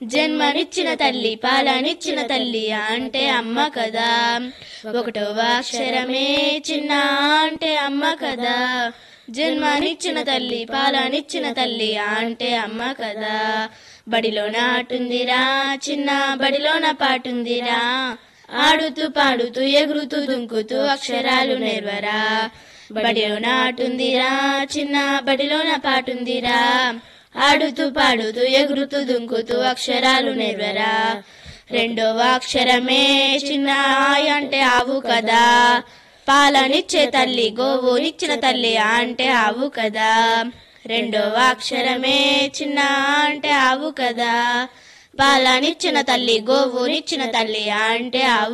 జన్మనిచ్చిన తల్లి పాలనిచ్చిన తల్లి అంటే అమ్మ కదా ఒకటవ అక్షరమే చిన్న అంటే అమ్మ కదా జన్మనిచ్చిన తల్లి పాలనిచ్చిన తల్లి అంటే అమ్మ కదా బడిలోన ఆటుందిరా చిన్న బడిలోన పాటుందిరా ఆడుతూ పాడుతూ ఎగురుతూ దుంకుతూ అక్షరాలు నేర్వరా బడిలోన ఆటుందిరా చిన్న బడిలోన పాటుందిరా ఆడుతూ పాడుతూ ఎగురుతూ దుంకుతూ అక్షరాలు నేర్వరా రెండవ అక్షరమే చిన్న ఆయ్ అంటే ఆవు కదా పాలనిచ్చే తల్లి గోవునిచ్చిన తల్లి అంటే ఆవు కదా రెండవ అక్షరమే చిన్న అంటే ఆవు కదా పాలనిచ్చిన తల్లి గోవునిచ్చిన తల్లి అంటే ఆవు